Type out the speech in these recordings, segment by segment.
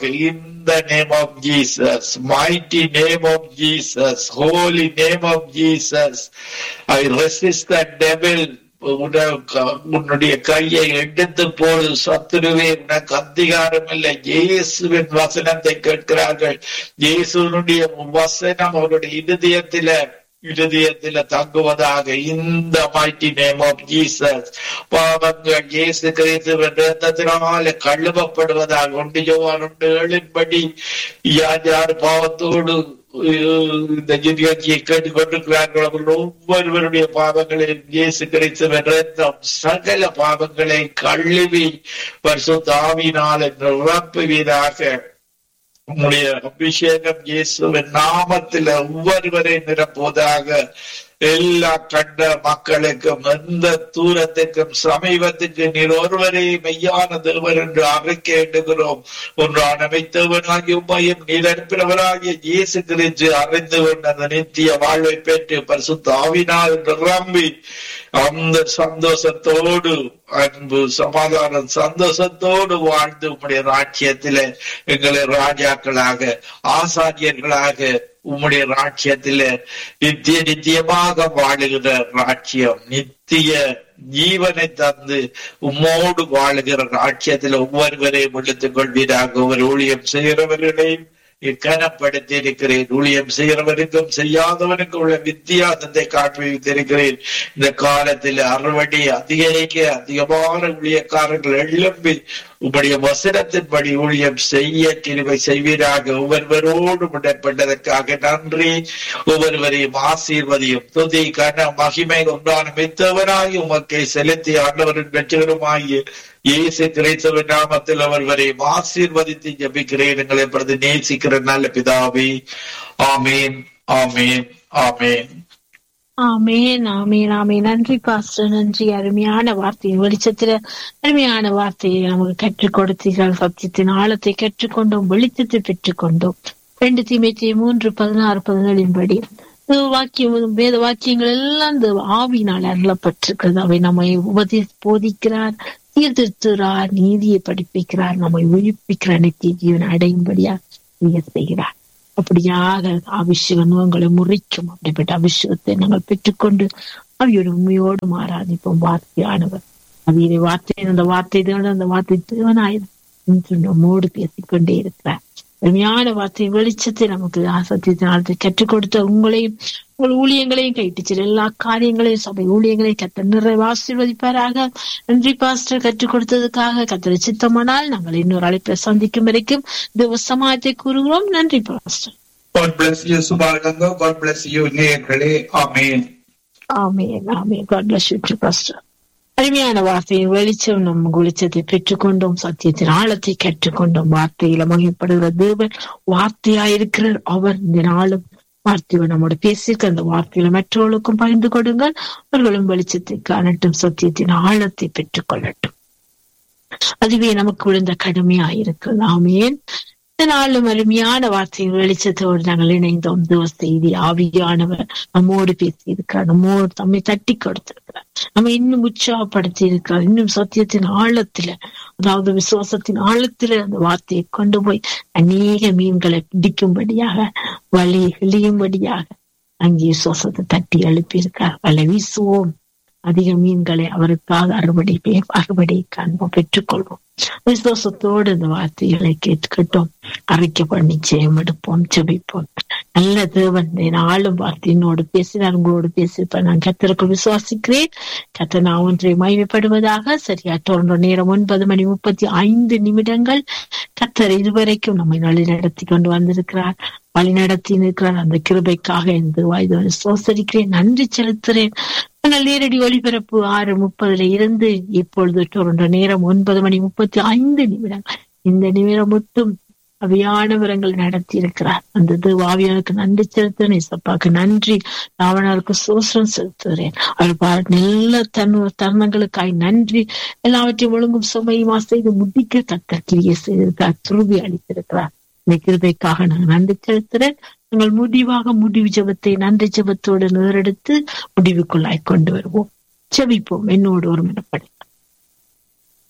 in the name of Jesus, mighty name of Jesus, holy name of Jesus. I resist the devil. உன- உன்னுடைய கையை எடுத்து போடு சத்துருவே உனக்கு அதிகாரம் இல்லை இயேசுவின் வசனத்தை கேட்கிறார்கள் இயேசுனுடைய வசனம் அவருடைய இருதயத்தில இருதயத்தில தங்குவதாக இந்த mighty name of Jesus பாவங்கள் இயேசு கிறிஸ்துவின் ரத்தத்தினால கழுவப்படுவதாக ஒன்று யோவான் ஒன்று ஏழின்படி யார் யார் பாவத்தோடு அஹ், இந்த நிகழ்ச்சியை கேட்டுக்கொண்டிருக்கிறார்கள் அவர்கள் ஒவ்வொருவருடைய பாவங்களையும் இயேசு கிறிஸ்துவின் ரத்தம் சகல பாவங்களை கழுவி பரிசுத்த ஆவியினால் நிரப்புவீராக உம்முடைய அபிஷேகம் இயேசுவின் நாமத்தில் ஒவ்வொருவரை நிரப்புவதாக எல்லா கண்ட மக்களுக்கும் எந்த தூரத்துக்கும் சமீபத்துக்கு நீர் ஒருவரே மெய்யான தேவன் என்று அறிக்கை எண்ணுகிறோம் ஒன்றான மெய்த்தவனாகிய உண்மையும் நீர் அனுப்பினவராகிய இயேசு கிறிஸ்து அறிந்து கொண்ட அந்த நித்திய வாழ்வை பெற்று பரிசுத்த ஆவினால் நிரம்பி அந்த சந்தோஷத்தோடு அன்பு சமாதானம் சந்தோஷத்தோடு வாழ்ந்து உம்முடைய ராஜ்யத்திலே எங்களை ராஜாக்களாக ஆசாரியர்களாக உம்முடைய ராஜ்யத்திலே நித்திய நித்தியமாக வாழுகிற ராஜ்யம் நித்திய ஜீவனை தந்து உம்மோடு வாழுகிற ராஜ்யத்தில் ஒவ்வொருவரையும் விழுத்துக் கொள்வீராக ஒரு ஊழியம் செய்கிறவர்களையும் கனப்படுத்தி இருக்கிறேன் ஊழியம் செய்கிறவனுக்கும் செய்யாதவனுக்கும் உள்ள வித்தியாசத்தை காண்பித்திருக்கிறேன் இந்த காலத்தில் அறுவடை அதிகரிக்க அதிகமான ஊழியக்காரர்கள் எழும்பி உம்முடைய வசனத்தின்படி ஊழியம் செய்ய கிருபை செய்வீராக ஒவ்வொருவரோடு முடப்பட்டதற்காக நன்றி ஒவ்வொருவரையும் ஆசீர்வதியும் துதி கன மகிமை உண்டான மித்தவனாகி உமக்கை செலுத்தி ஆண்டவரின் வெற்றிகரமாகிய இயேசு கிறிஸ்துவின் நாமத்தில் ஒருவரையும் ஆசீர்வதித்து ஜபிக்கிறேன் எங்களை பிரதி நேசிக்கிற நல்ல பிதாவே ஆமீன் ஆமீன் ஆமீன் ஆமேன் ஆமேன் ஆமேன் நன்றி பாஸ்டர் நன்றி அருமையான வார்த்தையின் வெளிச்சத்துல அருமையான வார்த்தையை நமக்கு கற்றுக் கொடுத்தீர்கள் சத்தியத்தின் ஆழத்தை கற்றுக்கொண்டோம் வெளிச்சத்தை பெற்றுக்கொண்டோம் ரெண்டு தீமைத்தி மூன்று பதினாறு பதினேழின் படி வாக்கியம் வேத வாக்கியங்கள் எல்லாம் இந்த ஆவினால் அருளப்பட்டிருக்கிறது அவை நம்மை உபதே போதிக்கிறார் சீர்திருத்துகிறார் நீதியை படிப்பிக்கிறார் நம்மை உயிர்ப்பிக்கிற நித்திய ஜீவன் அடையும்படியா செய்கிறார் அப்படியாக அபிஷேகம் உங்களை முறிக்கும் அப்படிப்பட்ட அபிஷேகத்தை நாங்கள் பெற்றுக்கொண்டு அவையோட உண்மையோடு மாறாதிப்போம் வார்த்தையானவர் அவையை வார்த்தை அந்த வார்த்தை தேவன் அந்த வார்த்தை தேவனாயிரம் நம்மோடு பேசிக்கொண்டே இருக்கிறார் அருமையான வார்த்தை வெளிச்சத்தை நமக்கு ஆசத்தியத்தினால கற்றுக் கொடுத்த உங்களையும் உங்கள் ஊழியங்களையும் கைட்டுச்சு எல்லா காரியங்களையும் சபை ஊழியங்களையும் கத்த நிறைவு ஆசீர்வதிப்பாராக நன்றி பாஸ்டர் கற்றுக் கொடுத்ததுக்காக கத்திர சித்தமானால் நாங்கள் இன்னொரு அழைப்பை சந்திக்கும் வரைக்கும் தேவ சமாஜத்தை கூறுகிறோம் நன்றி pastor God bless you, Subhaganga. God bless you, நேயர்களே. ஆமென் ஆமென் ஆமென் God bless you too, pastor. அருமையான வார்த்தையின் வெளிச்சம் நம் வெளிச்சத்தை பெற்றுக்கொண்டோம் சத்தியத்தின் ஆழத்தை கற்றுக்கொண்டோம் வார்த்தையில மகிழ்ப்படுகிற தேவன் வார்த்தையாயிருக்கிறார் அவர் இந்த நாளும் வார்த்தையோட நம்மோட பேசியிருக்க அந்த வார்த்தையில மற்றவர்களுக்கும் பகிர்ந்து கொடுங்கள் அவர்களும் வெளிச்சத்தை காணட்டும் சத்தியத்தின் ஆழத்தை பெற்றுக் கொள்ளட்டும் அதுவே நமக்கு விழுந்த கடமையாயிருக்கு ஆமேன் நாளும் அருமையான வார்த்தையின் வெளிச்சத்தோடு நாங்கள் இணைந்தோம் தேவ செய்தி ஆவியானவர் நம்மோடு பேசி இருக்கிறார் நம்மோடு நம்மை தட்டி கொடுத்திருக்கிறார் நம்ம இன்னும் உற்சாகப்படுத்தி இருக்கிறார் இன்னும் சத்தியத்தின் ஆழத்துல அதாவது விசுவாசத்தின் ஆழத்துல அந்த வார்த்தையை கொண்டு போய் அநேக மீன்களை பிடிக்கும்படியாக வழி இழியும்படியாக அங்கே விசுவாசத்தை தட்டி எழுப்பி இருக்கார் வலை வீசுவோம் அதிக மீன்களை அவருக்காக அறுவடை அறுவடை காண்போம் பெற்றுக்கொள்வோம் விசுவாசத்தோடு இந்த வார்த்தைகளை கேட்டுக்கிட்டோம் அறிக்கை பண்ணி ஜெயம் எடுப்போம் ஜெபிப்போம் நல்ல தேவன் நாளும் வார்த்தையினோடு பேசினார் உங்களோடு பேசியிருப்பேன் நான் கத்தருக்கு விசுவாசிக்கிறேன் கத்த நான் ஒன்றை மகிமைப்படுவதாக சரியா தொடர்ந்த நேரம் ஒன்பது மணி முப்பத்தி ஐந்து நிமிடங்கள் கத்தர் இதுவரைக்கும் நம்மை வழி நடத்தி கொண்டு வந்திருக்கிறார் வழி நடத்தி இருக்கிறார் அந்த கிருபைக்காக இந்த வாய்தவரை சோசரிக்கிறேன் நன்றி செலுத்துறேன் நாங்கள் நேரடி ஒளிபரப்பு ஆறு முப்பதுல இருந்து இப்பொழுது தொடர்ந்த நேரம் ஒன்பது மணி முப்பத்தி ஐந்து நிமிடங்கள் இந்த நிமிடம் மட்டும் அவியானவரங்கள் நடத்தி இருக்கிறார் அந்த தேவாவியானுக்கு நன்றி செலுத்துறேன் இசப்பாக்கு நன்றி ராவணருக்கு சோசரம் செலுத்துகிறேன் அவர் நல்ல தன் தருணங்களுக்காய் நன்றி எல்லாவற்றையும் ஒழுங்கும் சுமையுமா செய்து முடிக்க தக்க கிரியை செய்திருக்கிறார் துருவி அளித்திருக்கிறார் இந்த கிருபைக்காக நான் நன்றி செலுத்துறேன் நாங்கள் முடிவாக முடிவு ஜபத்தை நன்றி ஜபத்தோடு நேரெடுத்து முடிவுக்குள்ளாய் கொண்டு வருவோம் செவிப்போம் என்னோடு ஒரு மனப்படை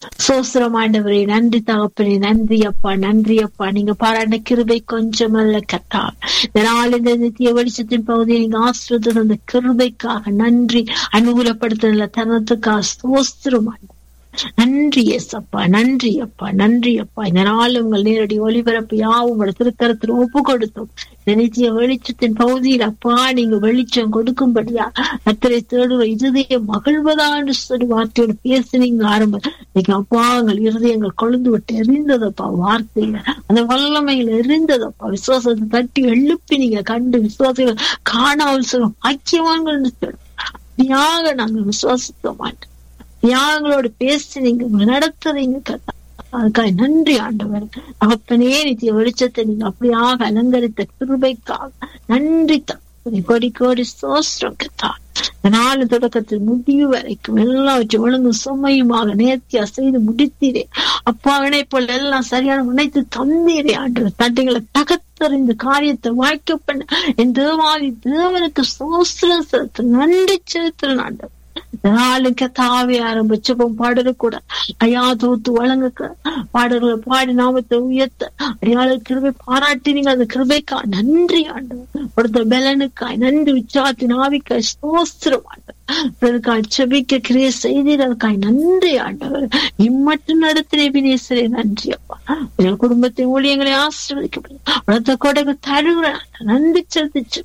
சோஸ்திரம் ஆண்டவரே நன்றி தகப்பனே நன்றி அப்பா நன்றி அப்பா நீங்க பாராட்ட கிருபை கொஞ்சம் அல்ல கத்தா இந்த நாள் இந்த நித்திய வெளிச்சத்தின் பகுதியை நீங்க ஆசிரியர் அந்த கிருபைக்காக நன்றி அனுகூலப்படுத்தின தருணத்துக்காக சோஸ்திரம் ஆண்டவரே. நன்றி எஸ் அப்பா நன்றி அப்பா நன்றி அப்பா இந்த நாள் உங்கள் நேரடி ஒளிபரப்பு யாவும் உங்களோட திருக்கரத்தில் ஒப்பு கொடுத்தோம் இந்த நித்திய வெளிச்சத்தின் பகுதியில் அப்பா நீங்க வெளிச்சம் கொடுக்கும்படியா கத்தரை தேடுற இருதயம் மகிழ்வதான்னு சொல்லி வார்த்தையோடு பேசுனீங்க ஆரம்பம் இன்னைக்கு அப்பா எங்கள் இருதயங்கள் கொழுந்து விட்டு எரிந்ததப்பா வார்த்தையில அந்த வல்லமையில் எரிந்ததப்பா விசுவாசத்தை தட்டி எழுப்பி நீங்க கண்டு விசுவாசிகள் காணாமல் சொல்லும் ஐக்கியவான்கள் அப்படியாக நாங்கள் விசுவாசிக்க மாட்டோம் தியாகங்களோடு பேசுனீங்க நடத்துறீங்க கத்தா அதுக்காக நன்றி ஆண்டவர் அப்பனே நித்திய வெளிச்சத்தை நீங்க அப்படியாக அலங்கரித்த கிருபைக்காக நன்றி தகப்பனே. கோடி கோடி சோஸ்திரம் கத்தா இந்த நாலு தொடக்கத்தில் முடிவு வரைக்கும் எல்லாவற்றையும் ஒழுங்கு சுமையுமாக நேர்த்தியா செய்து முடித்தீரே அப்பா இணைப்போல் எல்லாம் சரியான இணைத்து தந்தீரே ஆண்டவர் தட்டைகளை தகத்தறிந்து காரியத்தை வாய்க்க பண்ண என் தேவாதி தேவனுக்கு சோஸ்திரம் செலுத்த நன்றி செலுத்துறேன் ஆண்டவர் நாளுக்கு தாவி ஆரம்பிச்சப்போம் பாடல கூட ஐயா தோத்து வழங்க பாடல்களை பாடி நாமத்தை உயர்த்த அடியாளு கிருபை பாராட்டினீங்க அந்த கிருபைக்கா நன்றி ஆண்டவர் கொடுத்த பலனுக்காய் நன்றி உச்சாத்தின் ஆவிக்காய் ஸ்தோத்திரம் ஆண்டவர் பிறருக்காய் செபிக்க கிரிய செய்ததற்காய் நன்றி ஆண்டவர் இம்மட்டும் நடத்தினே பினேசரே நன்றி அப்பா எங்கள் குடும்பத்தின் ஊழியங்களை ஆசீர்வதிக்கப்படும் உலகத்தை கொடைகள் தருகிறேன் நன்றி செலுத்திச்சு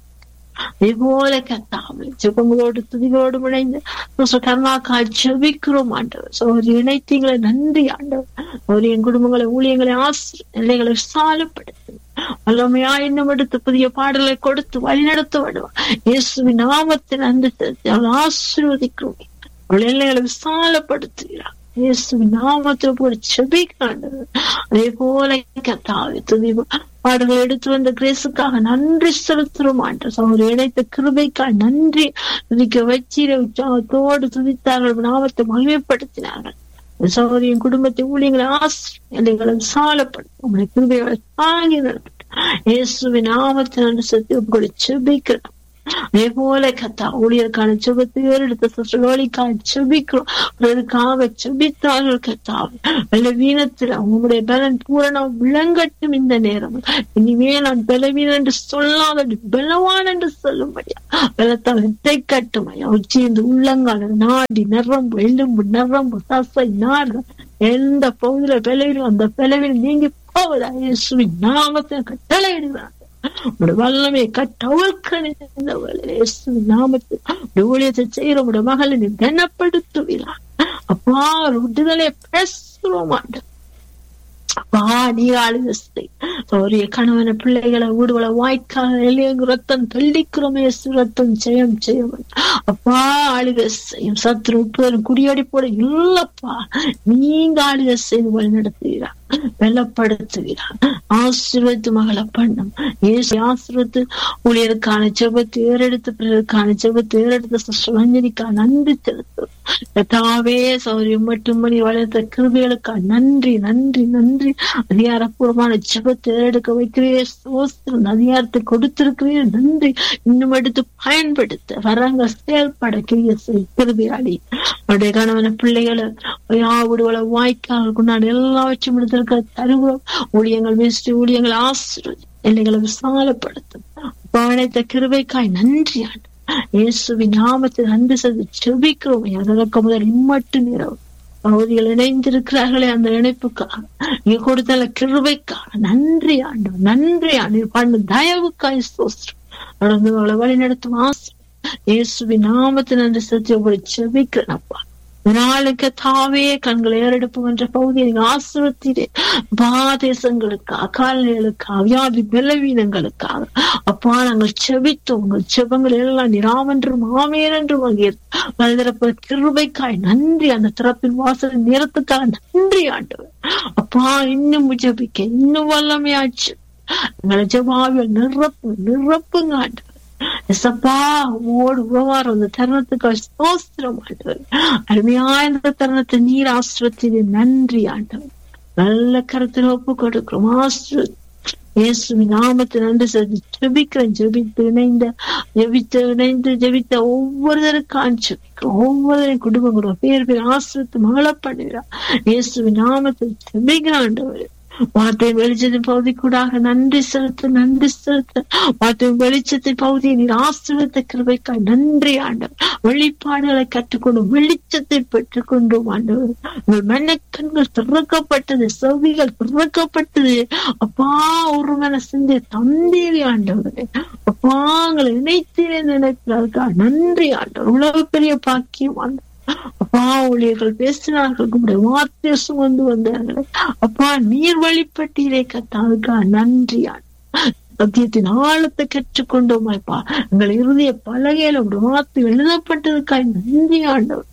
இதேபோல கத்தாமல் ஜெபங்களோடு துதிகளோடு இணைந்து கருணாக்கா ஜெபிக்கிறோம் ஆண்டவர் சோதரி இணைத்தீங்களை நன்றி ஆண்டவர் அவர் என் குடும்பங்களை ஊழியங்களை ஆசிரி நிலைகளை விசாலப்படுத்து வல்லமையா இன்னும் எடுத்து புதிய பாடலை கொடுத்து வழிநடத்த விடுவார் இயேசுவின் நாமத்தில் அந்த அவள் ஆசீர்வதிக்கிறோம் அவள் எல்லைகளை விசாலப்படுத்துகிறார் இயேசுவின் நாமத்தில் போல செபிக்காண்டவர் அதே போல கத்தாவை துதி பாடல்கள் எடுத்து வந்த கிரேசுக்காக நன்றி செலுத்துறோம் ஆண்டவர் அவர் இணைத்த கிருபைக்காக நன்றி துதிக்க வச்சிர உற்சாகத்தோடு துதித்தார்கள் நாமத்தை மகிமைப்படுத்தினார்கள் சௌகரியம் குடும்பத்தை ஊழியங்களை ஆசிரியர்களை விசாலப்படுத்தும் உங்களை கிருபைகளை தாங்கி நடத்தட்டும் இயேசுவின் நாமத்தை நன்றி சத்தி உங்களை செபிக்கிறோம் அதே போல கத்தா ஊழியருக்கான சுபத்தை எடுத்த சுழலிக்காக செபிக்கிறோம் பிறருக்காக செபித்தார்கள் கத்தா பலவீனத்தில் உங்களுடைய பலன் பூரணம் விளங்கட்டும் இந்த நேரம் இனிமே நான் பலவீனம் என்று சொல்லாத பலவான் என்று சொல்லும்படியா பலத்தால் வித்தை கட்டும் ஐயா உச்சி இந்த உள்ளங்கால நாடி நரம்பு எலும்பு நரம்பு தசை நாடு எந்த பகுதியில பலவீனம் அந்த பலவீனம் நீங்கி போவதா இயேசுவின் நாமத்தை கட்டளை இடுகிறார் உடைய வல்லமை கட்டவழ்கணிந்த நாமத்தில் ஊழியத்தை செய்யற உடைய மகளை நீ கனப்படுத்துவீரா அப்பா ஒரு விடுதலை பேசுறோம் ஆண்டு அப்பா நீ ஆளுக சௌரிய கணவன பிள்ளைகளை வீடுகளை வாய்க்கால எல்லையங்கு ரத்தம் தள்ளிக்கிறோமே ரத்தம் ஜெயம் ஜெயம் அப்பா ஆளுக செய்யும் சத்ரு உட்புறம் குடியடி போட இல்லப்பா நீங்க ஆளுக செய்து வழி நடத்துவீரா வெள்ளப்படுத்துவீரா ஆசீர்வத்து மகளை பண்ணும் ஏசு ஆசீர்வத்து ஊழியருக்கான ஜெபத்தை ஏறெடுத்து பிறருக்கான ஜெபத்தை ஏறெடுத்து சுரஞ்சனிக்கா நன்றி செலுத்தும் தாவே சௌரியம் மட்டும் மணி வளர்த்த கிருபிகளுக்கா நன்றி நன்றி நன்றி அதிகாரப்பூர்வமான ஜெபத்தை ஏறெடுக்க வைக்கிறே சோஸ்திரம் அதிகாரத்தை கொடுத்திருக்கிறே நன்றி இன்னும் எடுத்து பயன்படுத்த வரங்க செயல்பட கிரிய கிருபியாளி அவருடைய கணவன பிள்ளைகளை விடுவலை வாய்க்கால் கொண்டாடு எல்லாவற்றையும் எடுத்திருக்க தருவோம் ஊழியங்கள் வேஸ்ட் ஊழியங்கள் ஆசிரியர் எல்லைகளை விசாலப்படுத்தும் அனைத்த கிருபைக்காய் நன்றி ஆண்டு இயேசுவின் நாமத்தில் அன்பு செய்து செபிக்கிறோம் அதற்கு முதல் இம்மட்டு நிறவு பகுதிகள் இணைந்திருக்கிறார்களே அந்த இணைப்புக்காக நீங்க கொடுத்த கிருபைக்காக நன்றி ஆண்டு நன்றி ஆண்டு பண்ணு தயவுக்காய் சோஸ்திரம் நடந்து அவளை வழி நடத்தும் ஆசை இயேசுவின் நாமத்தில் நன்றி சத்தியம் உங்களை செபிக்கிறேன் அப்பா நாளுக்கு தாவே கண்களை ஏறெடுப்பு என்ற பகுதியை ஆசிரத்திலே பாதேசங்களுக்காக கால்நிலைகளுக்காக வியாதி பலவீனங்களுக்காக அப்பா நாங்கள் செபித்தோம் உங்கள் செபங்கள் எல்லாம் நிராமென்றும் ஆமேன் என்றும் வந்திருப்ப கிருபைக்காய் நன்றி அந்த திறப்பின் வாசல் நேரத்துக்காக நன்றி ஆண்டவர் அப்பா இன்னும் ஜபிக்க இன்னும் வல்லமையாச்சு எங்களை ஜபாவில் நிரப்பு நிரப்புங்க ஆண்டவர் எசப்பா ஓடு உறவார் அந்த தருணத்துக்கு ஸ்தோத்திரம் ஆண்டவர் அருமையா இந்த தருணத்தை நீர் ஆசிரத்திலே நன்றி ஆண்டவர் நல்ல கருத்தில் ஒப்பு கொடுக்கிறோம் ஆசிர இயேசுவின் நாமத்தை நன்றி சொல்லி ஜெபிக்கிறேன் ஜெபித்து இணைந்த ஜெபித்து இணைந்து ஜெபித்த ஒவ்வொருத்தருக்கான் ஜெபிக்கிறோம் ஒவ்வொரு குடும்பங்களும் பேர் பேர் ஆசிரியத்து மகள பண்ணுகிறார் இயேசுவின் நாமத்தை ஜெபிக்கிறாண்டவர் வார்த்தையின் வெளிச்சத்தின் பகுதி கூடாக நன்றி செலுத்த நன்றி செலுத்த வார்த்தையின் வெளிச்சத்தின் பகுதியை நீர் ஆசிரியத்த கிருபைக்காய் நன்றி ஆண்டவர் வெளிப்பாடுகளை கற்றுக்கொண்டு வெளிச்சத்தை பெற்றுக்கொண்டோம் ஆண்டவர் உங்கள் மனக்கண்கள் திறக்கப்பட்டது செவிகள் திறக்கப்பட்டது அப்பா ஒரு மனசிந்தை தந்தீரி ஆண்டவர் அப்பா உங்களை இணைத்தீரே நினைக்கிறார்கள் நன்றி ஆண்டவர் உலக பெரிய பாக்கியம் ஆண்டவர் அப்பா ஊழியர்கள் பேசினார்கள் உங்களுடைய வார்த்தையை சுமந்து வந்தார்கள் அப்பா நீர் வழிபட்டீரே கத்தாவுக்கா நன்றி சத்தியத்தின் ஆழத்தை கற்றுக்கொண்டோம் அப்பா எங்கள் இறுதிய பலகையில ஒரு வார்த்தை எழுதப்பட்டதுக்காய் நன்றி ஆண்டவர்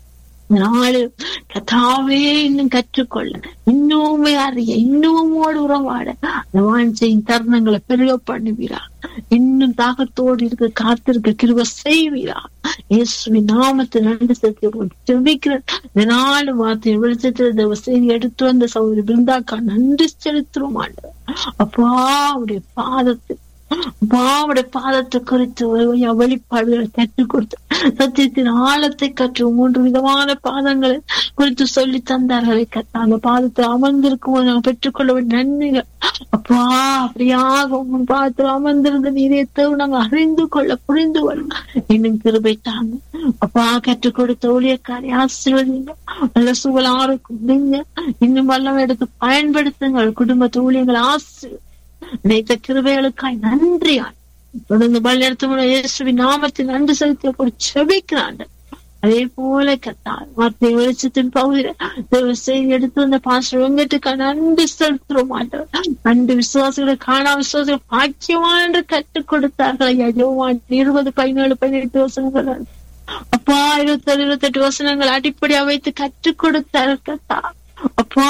நாலு கதாவே இன்னும் கற்றுக்கொள்ள இன்னுமே அறிய இன்னுமோடு உறவாட அந்த வாஞ்சையின் தருணங்களை பெருக பண்ணுவீரா இன்னும் தாகத்தோடு இருக்க காத்திருக்க கிருப செய்வீரா இயேசுவின் நாமத்தை நன்றி செலுத்தி ஜெபிக்கிறேன் இந்த நாலு வார்த்தை வெளிச்சத்தில் தேவ செய்தி எடுத்து வந்த சௌதரி பிருந்தாக்கா நன்றி செலுத்துறோம் ஆண்டவர் அப்பா அவருடைய பாதத்தில் பாவுடைய பாதத்தை குறித்து வெளிப்பாடுகளை கற்றுக் கொடுத்து சத்தியத்தின் ஆழத்தை கற்று மூன்று விதமான பாதங்களை குறித்து சொல்லி தந்தார்களை கத்த அந்த பாதத்தை அமர்ந்திருக்கும் போது நாங்கள் பெற்றுக்கொள்ள வேண்டிய நன்மைகள் அப்பா அப்படியாக உன் பாதத்தில் அமர்ந்திருந்த நீரத்தை நாங்கள் அறிந்து கொள்ள புரிந்து கொள்ள இன்னும் கிருபை தாங்க அப்பா கற்றுக் கொடுத்த ஊழியக்காரை ஆசீர்வதிங்க நல்ல சுகலாருக்கும் இன்னும் வல்லம் எடுத்து பயன்படுத்துங்கள் குடும்பத்து ஊழியங்கள் ஆசீர்வதி நினைத்த கிருபைகளுக்காய் நன்றியான் தொடர்ந்து பலியெடுத்து இயேசுவின் நாமத்தில் நன்றி செலுத்திய கூட செபிக்கிறான் அதே போல கத்தார் வார்த்தை வெளிச்சத்தின் பகுதியில செய்தி எடுத்து வந்த பாஸ்டர் வெங்கட்டுக்கு நன்றி செலுத்துறோம் ஆண்டவர் நன்றி விசுவாசிகளை காணா விசுவாசிகள் பாக்கியமா என்று கற்றுக் கொடுத்தார்கள் யஜோவான் இருபது பதினேழு பதினெட்டு வருஷங்கள் அப்பா இருபத்தி ஏழு இருபத்தி எட்டு வசனங்கள் அடிப்படையா வைத்து கற்றுக் கொடுத்தார் கத்தா அப்பா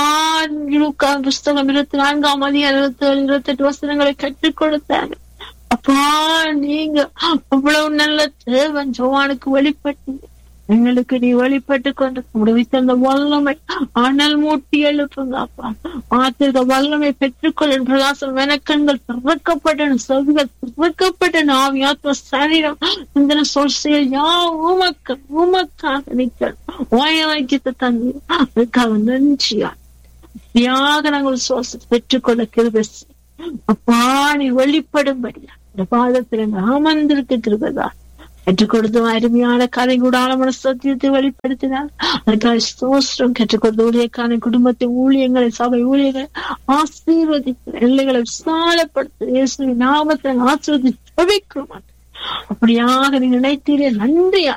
புஸ்தகம் இருபத்தி நான்காம் அதிகாரம் இருபத்தி ஏழு இருபத்தி எட்டு வசனங்களை கற்றுக் கொடுத்தாங்க அப்பா நீங்க அவ்வளவு நல்ல தேவன் ஜோவானுக்கு வெளிப்பட்டு எங்களுக்கு நீ வெளிப்பட்டு கொண்டு முடிவித்த வல்லமை அனல் மூட்டி எழுப்புங்க அப்பா மாத்திருக்க வல்லமை பெற்றுக்கொள்ள பிரகாசம் வெனக்கண்கள் திறக்கப்பட்ட செவிகள் திறக்கப்பட்ட ஆவியாத்ம சரீரம் இந்த சொல் செயல் யா உமக்கு உமக்காக நிற்க வாய்த்த தந்தி அதுக்காக நன்றியா தியாக நாங்கள் சுவாசத்தை பெற்றுக்கொள்ள கிருபை அப்பா நீ வெளிப்படும்படியா இந்த பாதத்துல அமர்ந்திருக்க கிருபதா கற்றுக் கொடுத்த அருமையான கதை கூடாளமான சத்தியத்தை வெளிப்படுத்தினார் அதுக்காக சோஸ்திரம் கற்றுக் கொடுத்த ஊழியக்கான குடும்பத்தின் ஊழியங்களை சபை ஊழியர்களை ஆசீர்வதிக்கிற எல்லைகளை விசாலப்படுத்த இயேசுவின் நாமத்தை ஆசீர்வதி ஜபிக்கிறோம் அப்படியாக நீ நினைத்தீரே நன்றியா